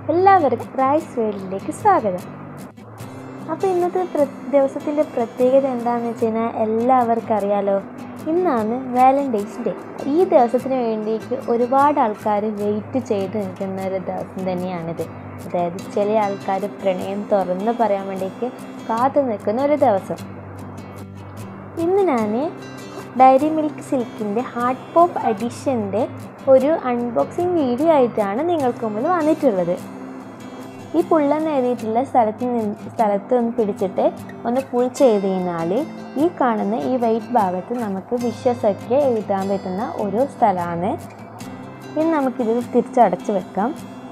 എല്ലാവർക്കും റൈസ് വേൾഡിലേക്ക് സ്വാഗതം അപ്പോൾ ഇന്നത്തെ പ്ര- ദിവസത്തിൻ്റെ പ്രത്യേകത എന്താണെന്ന് വെച്ച് കഴിഞ്ഞാൽ എല്ലാവർക്കും അറിയാലോ ഇന്നാണ് വാലൻറ്റൈൻസ് ഡേ ഈ ദിവസത്തിന് വേണ്ടിയിട്ട് ഒരുപാട് ആൾക്കാർ വെയിറ്റ് ചെയ്ത് നിൽക്കുന്ന ഒരു ദിവസം തന്നെയാണിത് അതായത് ചില ആൾക്കാർ പ്രണയം തുറന്ന് പറയാൻ വേണ്ടിയിട്ട് കാത്തു നിൽക്കുന്ന ഒരു ദിവസം ഇന്ന് ഞാൻ ഡയറി മിൽക്ക് സിൽക്കിൻ്റെ ഹാർഡ് പോപ്പ് എഡിഷൻ്റെ ഒരു അൺബോക്സിങ് വീഡിയോ ആയിട്ടാണ് നിങ്ങൾക്ക് മുമ്പിൽ വന്നിട്ടുള്ളത് ഈ പുള്ളെന്ന് എഴുതിയിട്ടുള്ള സ്ഥലത്ത് നിന്ന് സ്ഥലത്ത് ഒന്ന് പിടിച്ചിട്ട് ഒന്ന് പുൾ ചെയ്ത് കഴിഞ്ഞാൽ ഈ കാണുന്ന ഈ വൈറ്റ് ഭാഗത്ത് നമുക്ക് വിശ്വസൊക്കെ എഴുതാൻ പറ്റുന്ന ഒരു സ്ഥലമാണ് ഇനി നമുക്കിത് തിരിച്ചടച്ച് വെക്കാം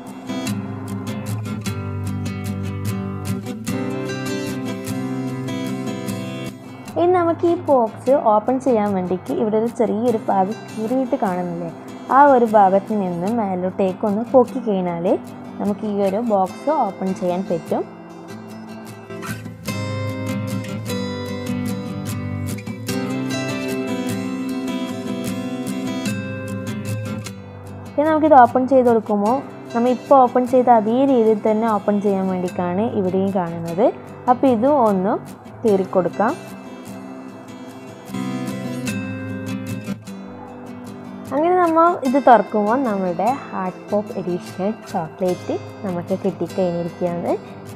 ഇനി നമുക്ക് ഈ ബോക്സ് ഓപ്പൺ ചെയ്യാൻ വേണ്ടിയിട്ട് ഇവിടെ ഒരു ചെറിയൊരു ഭാഗം കീറിയിട്ട് കാണുന്നില്ലേ ആ ഒരു ഭാഗത്ത് നിന്ന് മേലോട്ടേക്ക് ഒന്ന് പൊക്കി കഴിഞ്ഞാൽ നമുക്ക് ഈ ഒരു ബോക്സ് ഓപ്പൺ ചെയ്യാൻ പറ്റും ഇനി നമുക്കിത് ഓപ്പൺ ചെയ്ത് കൊടുക്കുമ്പോൾ നമ്മൾ ഇപ്പോൾ ഓപ്പൺ ചെയ്ത അതേ രീതിയിൽ തന്നെ ഓപ്പൺ ചെയ്യാൻ വേണ്ടിയിട്ടാണ് ഇവിടെയും കാണുന്നത് അപ്പോൾ ഇതും ഒന്ന് കീറിക്കൊടുക്കാം അങ്ങനെ നമ്മൾ ഇത് തുറക്കുമ്പോൾ നമ്മുടെ ഹാർഡ് പോപ്പ് എഡിഷൻ ചോക്ലേറ്റ് നമുക്ക് കിട്ടിക്കഴിഞ്ഞിരിക്കുകയാണ്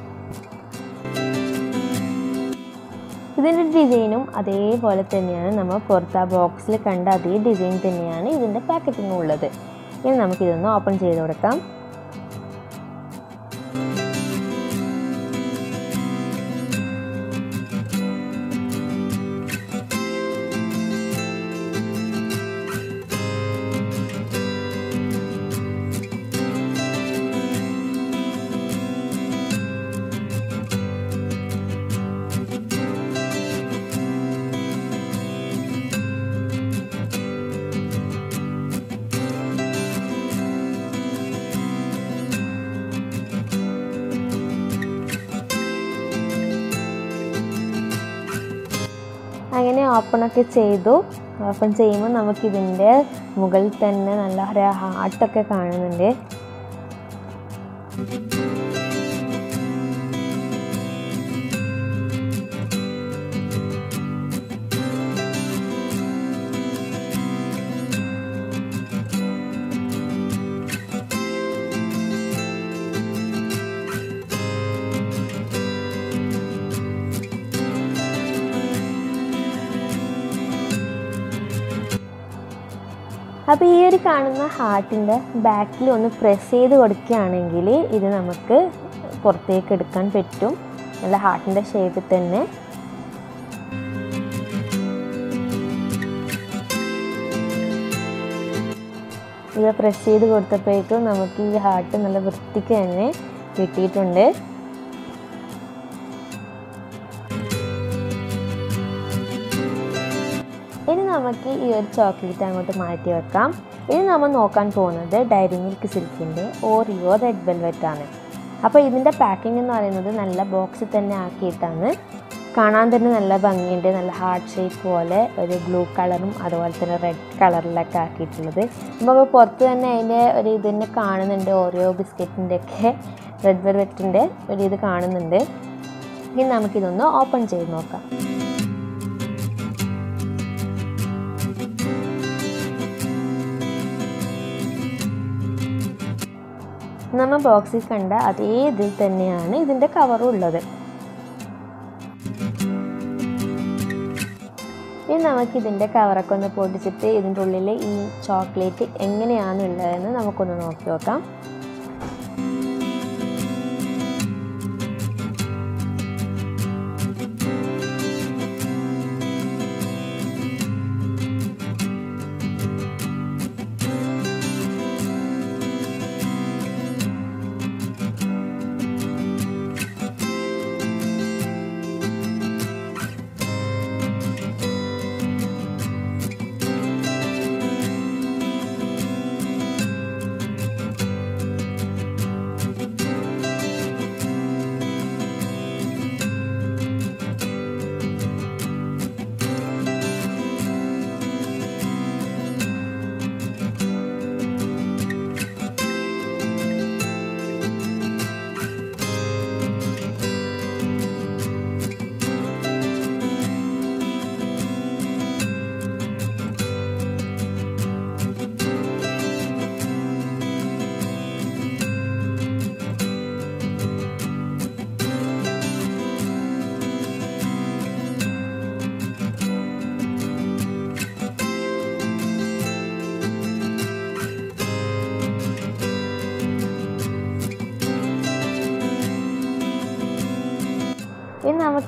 ഇതിൻ്റെ ഡിസൈനും അതേപോലെ തന്നെയാണ് നമ്മൾ പുറത്ത് ആ ബോക്സിൽ കണ്ട അതേ ഡിസൈൻ തന്നെയാണ് ഇതിൻ്റെ പാക്കറ്റിംഗ് ഉള്ളത് ഇനി നമുക്കിതൊന്ന് ഓപ്പൺ ചെയ്ത് കൊടുക്കാം അങ്ങനെ ഓപ്പണൊക്കെ ചെയ്തു ഓപ്പൺ ചെയ്യുമ്പോൾ നമുക്കിതിൻ്റെ മുകളിൽ തന്നെ നല്ല ഒരു ഹാർട്ടൊക്കെ കാണുന്നുണ്ട് അപ്പോൾ ഈ ഒരു കാണുന്ന ഹാർട്ടിൻ്റെ ബാക്കിൽ ഒന്ന് പ്രസ് ചെയ്ത് കൊടുക്കുകയാണെങ്കിൽ ഇത് നമുക്ക് പുറത്തേക്ക് എടുക്കാൻ പറ്റും നല്ല ഹാർട്ടിൻ്റെ ഷേപ്പിൽ തന്നെ ഇത് പ്രസ് ചെയ്ത് കൊടുത്തപ്പോഴേക്കും നമുക്ക് ഈ ഹാർട്ട് നല്ല വൃത്തിക്ക് തന്നെ കിട്ടിയിട്ടുണ്ട് ഇനി നമുക്ക് ഈ ഒരു ചോക്ലേറ്റ് അങ്ങോട്ട് മാറ്റി വെക്കാം ഇനി നമ്മൾ നോക്കാൻ പോകുന്നത് ഡയറി മിൽക്ക് സിൽക്കിൻ്റെ ഓറിയോ റെഡ് വെൽവെറ്റ് ആണ് അപ്പോൾ ഇതിൻ്റെ പാക്കിംഗ് എന്ന് പറയുന്നത് നല്ല ബോക്സിൽ തന്നെ ആക്കിയിട്ടാണ് കാണാൻ തന്നെ നല്ല ഭംഗിയുണ്ട് നല്ല ഹാർട്ട് ഷേപ്പ് പോലെ ഒരു ബ്ലൂ കളറും അതുപോലെ തന്നെ റെഡ് കളറിലൊക്കെ ആക്കിയിട്ടുള്ളത് നമുക്ക് പുറത്ത് തന്നെ അതിൻ്റെ ഒരു ഇത് തന്നെ കാണുന്നുണ്ട് ഓറിയോ ബിസ്ക്കറ്റിൻ്റെ ഒക്കെ റെഡ് വെൽവെറ്റിൻ്റെ ഒരു ഇത് കാണുന്നുണ്ട് ഇനി നമുക്കിതൊന്ന് ഓപ്പൺ ചെയ്ത് നോക്കാം നമ്മൾ ബോക്സിൽ കണ്ട അതേ ഇതിൽ തന്നെയാണ് ഇതിൻ്റെ കവറും ഉള്ളത് ഇനി നമുക്ക് ഇതിൻ്റെ കവറൊക്കെ ഒന്ന് പൊട്ടിച്ചിട്ട് ഇതിൻ്റെ ഉള്ളിൽ ഈ ചോക്ലേറ്റ് എങ്ങനെയാണ് ഉള്ളതെന്ന് നമുക്കൊന്ന് നോക്കി നോക്കാം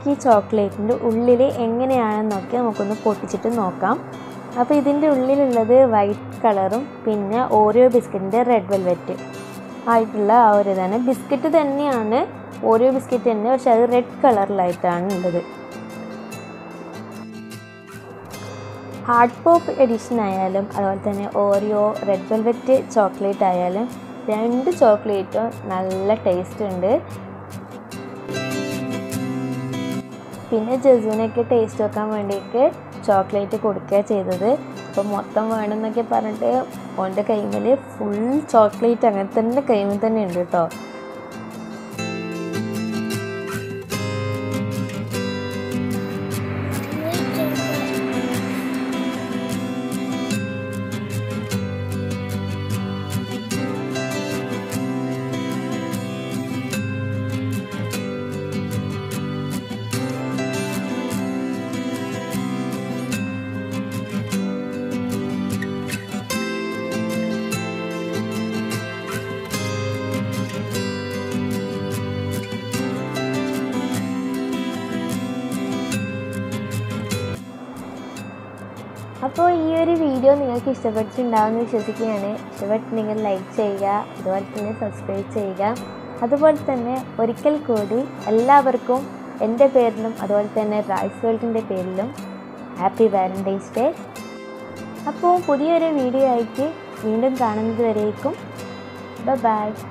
ഈ ചോക്ലേറ്റിൻ്റെ ഉള്ളിൽ എങ്ങനെയാണെന്നൊക്കെ നമുക്കൊന്ന് പൊട്ടിച്ചിട്ട് നോക്കാം അപ്പോൾ ഇതിൻ്റെ ഉള്ളിലുള്ളത് വൈറ്റ് കളറും പിന്നെ ഓരോ ബിസ്ക്കറ്റിൻ്റെ റെഡ് വെൽവെറ്റ് ആയിട്ടുള്ള ആ ഒരു ഇതാണ് ബിസ്ക്കറ്റ് തന്നെയാണ് ഓരോ ബിസ്ക്കറ്റ് തന്നെ പക്ഷെ അത് റെഡ് കളറിലായിട്ടാണ് ഉള്ളത് ഹാർഡ് പോപ്പ് എഡിഷൻ ആയാലും അതുപോലെ തന്നെ ഓറിയോ റെഡ് വെൽവെറ്റ് ചോക്ലേറ്റ് ആയാലും രണ്ട് ചോക്ലേറ്റും നല്ല ടേസ്റ്റ് ഉണ്ട് പിന്നെ ജസുവിനൊക്കെ ടേസ്റ്റ് വെക്കാൻ വേണ്ടിയിട്ട് ചോക്ലേറ്റ് കൊടുക്കുക ചെയ്തത് അപ്പോൾ മൊത്തം വേണമെന്നൊക്കെ പറഞ്ഞിട്ട് ഓൻ്റെ കൈമിൽ ഫുൾ ചോക്ലേറ്റ് അങ്ങനെ തന്നെ കൈമിൽ തന്നെ ഉണ്ട് കേട്ടോ അപ്പോൾ ഈ ഒരു വീഡിയോ നിങ്ങൾക്ക് ഇഷ്ടപ്പെട്ടിട്ടുണ്ടാവുമെന്ന് വിശ്വസിക്കുകയാണ് ഇഷ്ടപ്പെട്ടിട്ടുണ്ടെങ്കിൽ ലൈക്ക് ചെയ്യുക അതുപോലെ തന്നെ സബ്സ്ക്രൈബ് ചെയ്യുക അതുപോലെ തന്നെ ഒരിക്കൽ കൂടി എല്ലാവർക്കും എൻ്റെ പേരിലും അതുപോലെ തന്നെ റൈസ് വേൾഡിൻ്റെ പേരിലും ഹാപ്പി വാലൻറ്റൈൻസ് ഡേ അപ്പോൾ പുതിയൊരു വീഡിയോ ആയിട്ട് വീണ്ടും കാണുന്നത് വരേക്കും ബൈ